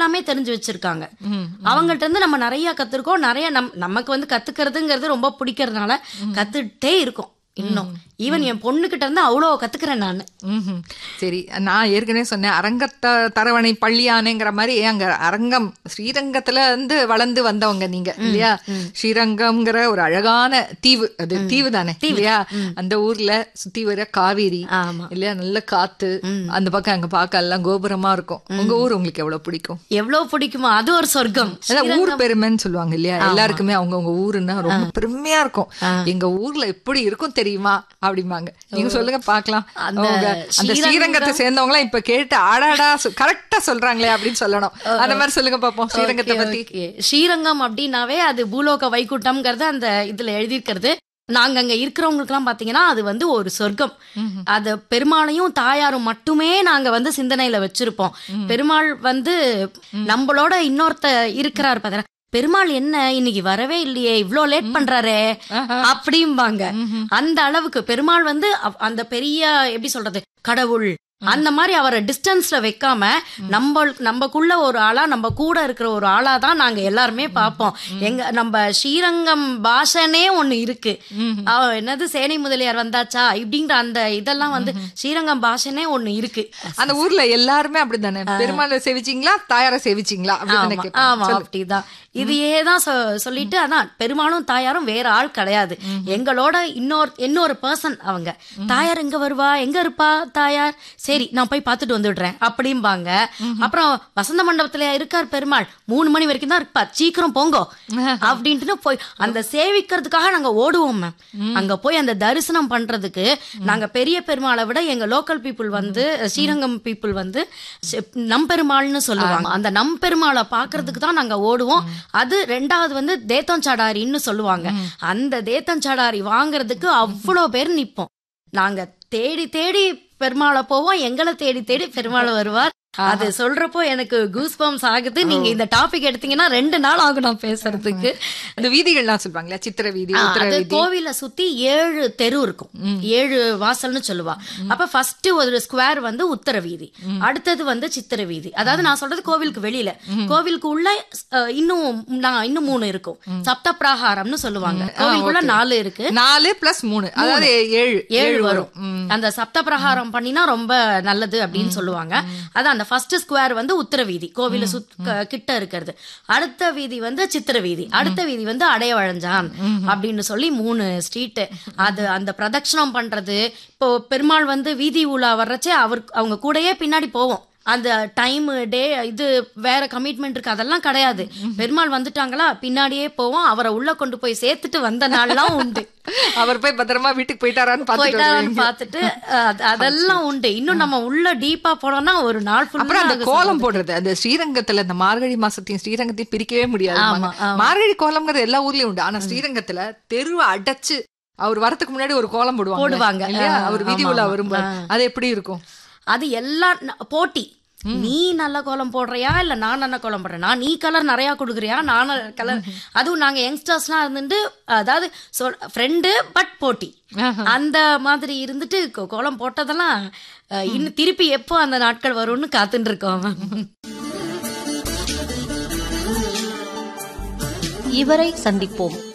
எல்லாமே தெரிஞ்சு வச்சிருக்காங்க அவங்கள்ட்ட இருந்து நம்ம நிறைய கத்துருக்கோம் நிறைய நம் நமக்கு வந்து கத்துக்கிறதுங்கிறது ரொம்ப பிடிக்கிறதுனால கத்துட்டே இருக்கோம் இன்னும் ஈவன் என் பொண்ணுகிட்ட இருந்து அவ்வளோ கத்துக்கிறேன் நான் ம்ஹும். சரி நான் ஏற்கனவே சொன்னேன் அரங்கத்த தரவணை பள்ளியானேங்கிற மாதிரி அங்க அரங்கம் ஸ்ரீரங்கத்துல இருந்து வளர்ந்து வந்தவங்க நீங்க இல்லையா ஸ்ரீரங்கம்ங்கிற ஒரு அழகான தீவு அது தீவு தானே இல்லையா அந்த ஊர்ல சுத்தி வர காவேரி ஆமா. இல்லையா நல்ல காத்து அந்த பக்கம் அங்க பார்க்க எல்லாம் கோபுரமா இருக்கும் உங்க ஊர் உங்களுக்கு எவ்வளவு பிடிக்கும் எவ்வளவு பிடிக்குமோ அது ஒரு சொர்க்கம் அதான் ஊர் பெருமைன்னு சொல்லுவாங்க இல்லையா எல்லாருக்குமே அவங்கவங்க ஊருன்னா ரொம்ப பெருமையா இருக்கும் எங்க ஊர்ல எப்படி இருக்கும் தெரியுமா அப்படிம்பாங்க நீங்க சொல்லுங்க பாக்கலாம் அந்த அவங்க அந்த ஸ்ரீரங்கத்தை சேர்ந்தவங்க எல்லாம் இப்ப கேட்டு ஆடாடா கரெக்டா சொல்றாங்களே அப்படின்னு சொல்லணும் அந்த மாதிரி சொல்லுங்க பாப்போம் ஸ்ரீரங்கத்தை பத்தி Okay. ஸ்ரீரங்கம் அப்படின்னாவே அது பூலோக வைகுண்டம்ங்கிறது அந்த இதுல எழுதியிருக்கிறது நாங்க அங்க இருக்கிறவங்களுக்குலாம் பாத்தீங்கன்னா அது வந்து ஒரு சொர்க்கம் அது பெருமாளையும் தாயாரும் மட்டுமே நாங்க வந்து சிந்தனையில வச்சிருப்போம் பெருமாள் வந்து நம்மளோட இன்னொருத்த இருக்கிறாரு பாத்தீங்கன்னா பெருமாள் என்ன இன்னைக்கு வரவே இல்லையே இவ்ளோ லேட் பண்றாரே அப்படிம்பாங்க அந்த அளவுக்கு பெருமாள் வந்து அவ்- அந்த பெரிய எப்படி சொல்றது கடவுள் அந்த மாதிரி அவரை டிஸ்டன்ஸ்ல வைக்காம நம்ம நம்மக்குள்ள ஒரு ஆளா நம்ம கூட இருக்கிற ஒரு ஆளா தான் நாங்க எல்லாருமே பார்ப்போம் எங்க நம்ம ஸ்ரீரங்கம் பாஷனே ஒண்ணு இருக்கு அவ என்னது சேனை முதலியார் வந்தாச்சா இப்படிங்கிற அந்த இதெல்லாம் வந்து ஸ்ரீரங்கம் பாஷனே ஒண்ணு இருக்கு அந்த ஊர்ல எல்லாருமே அப்படித்தானே பெருமாளை சேவிச்சீங்களா தாயாரை சேவிச்சீங்களா அப்படின்னு ஆமா, கேட்பாங்க. ஆமா சொல்லு. அப்படிதான் இதையே தான் சொ- சொல்லிட்டு அதான் பெருமாளும் தாயாரும் வேற ஆள் கிடையாது எங்களோட இன்னொரு இன்னொரு பர்சன் அவங்க தாயார் எங்க வருவா எங்க இருப்பா தாயார் சரி நான் போய் பார்த்துட்டு வந்துடுறேன் அப்படிம்பாங்க அப்புறம் வசந்த மண்டபத்துல இருக்கார் பெருமாள் மூணு மணி வரைக்கும் தான் இருப்பார் சீக்கிரம் போங்கோ அப்படின்ட்டு போய் அந்த சேவிக்கிறதுக்காக நாங்க ஓடுவோம் மேம் அங்க போய் அந்த தரிசனம் பண்றதுக்கு நாங்க பெரிய பெருமாளை விட எங்க லோக்கல் பீப்புள் வந்து ஸ்ரீரங்கம் பீப்புள் வந்து செ- நம்பெருமாள்னு சொல்லுவாங்க அந்த நம்பெருமாளை பாக்குறதுக்கு தான் நாங்க ஓடுவோம் அது ரெண்டாவது வந்து தேத்தஞ்சாடாரின்னு சொல்லுவாங்க அந்த தேத்தஞ்சாடாரி வாங்குறதுக்கு அவ்வளோ பேர் நிப்போம் நாங்க தேடி தேடி பெருமாளை போவோம் எங்களை தேடி தேடி பெருமாள் வருவார் அது சொல்றப்போ எனக்கு கூஸ் பம்ஸ் ஆகுது நீங்க இந்த டாபிக் எடுத்தீங்கன்னா ரெண்டு நாள் ஆகும் நான் பேசுறதுக்கு இந்த வீதிகள்லாம் சொல்லுவாங்க சித்திர வீதி ஆ, உத்தர அது வீதி கோவில சுத்தி ஏழு தெரு இருக்கும் ஏழு வாசல்னு சொல்லுவா அப்ப ஃபர்ஸ்ட் ஒரு ஸ்கொயர் வந்து உத்தர வீதி அடுத்தது வந்து சித்திர வீதி அதாவது நான் சொல்றது கோவிலுக்கு வெளியில கோவிலுக்கு உள்ள அஹ், இன்னும் நான் இன்னும் மூணு இருக்கும் சப்த பிராகாரம்னு சொல்லுவாங்க கோவிலுக்குள்ள நாலு இருக்கு நாலு பிளஸ் மூணு அதாவது ஏழு ஏழு வரும் அந்த சப்த பிரகாரம் பண்ணினா ரொம்ப நல்லது அப்படின்னு சொல்லுவாங்க அதான் அந்த ஃபர்ஸ்ட் ஸ்கொயர் வந்து உத்தர வீதி கோவில சுத் க- கிட்ட இருக்கிறது அடுத்த வீதி வந்து சித்திர வீதி அடுத்த வீதி வந்து அடையவழஞ்சான் அப்படின்னு சொல்லி மூணு ஸ்ட்ரீட் அது அந்த பிரதட்சணம் பண்றது இப்போ பெருமாள் வந்து வீதி ஊழா வர்றச்சே அவர் அவங்க கூடயே பின்னாடி போவோம் அந்த டைம் டே இது வேற கமிட்மெண்ட் இருக்கு அதெல்லாம் கிடையாது பெருமாள் வந்துட்டாங்களா பின்னாடியே போவோம் அவரை உள்ள கொண்டு போய் சேர்த்துட்டு வந்த நாள்லாம் உண்டு அவர் போய் பத்திரமா வீட்டுக்கு போயிட்டாரான்னு பாத்துட்டு போயிட்டாரான்னு வருவீங்க. பார்த்துட்டு அஹ், அதெல்லாம் உண்டு இன்னும் நம்ம உள்ள டீப்பா போனோம்னா ஒரு நாள் அப்புறம் அந்த ஃபுல்லா கோலம் போடுறது அந்த ஸ்ரீரங்கத்துல இந்த மார்கழி மாசத்தையும் ஸ்ரீரங்கத்தையும் பிரிக்கவே முடியாது ஆமா, ஆமா. மார்கழி கோலம்ங்கிறது எல்லா ஊர்லயும் உண்டு ஆனா ஸ்ரீரங்கத்துல தெருவை அடைச்சு அவர் வரதுக்கு முன்னாடி ஒரு கோலம் போடுவாங்க போடுவாங்க. இல்லையா ஆ, அவர் வீதி ஆமா, உலா ஆமா. வரும்போது அது எப்படி இருக்கும் அது எல்லாம் ந- போட்டி நீ நல்ல கோலம் போடுறியா இல்ல நான் நல்ல கோலம் போடுறேனா நீ கலர் நிறைய கொடுக்குறியா நான் கலர் அதுவும் நாங்க யங்ஸ்டர்ஸ்லாம் இருந்துட்டு அதாவது ஃப்ரெண்டு பட் போட்டி அந்த மாதிரி இருந்துட்டு கோ- கோலம் போட்டதெல்லாம் அஹ், இன்னும் திருப்பி எப்போ அந்த நாட்கள் வரும்னு காத்துட்டு இருக்கோம் இவரை சந்திப்போம்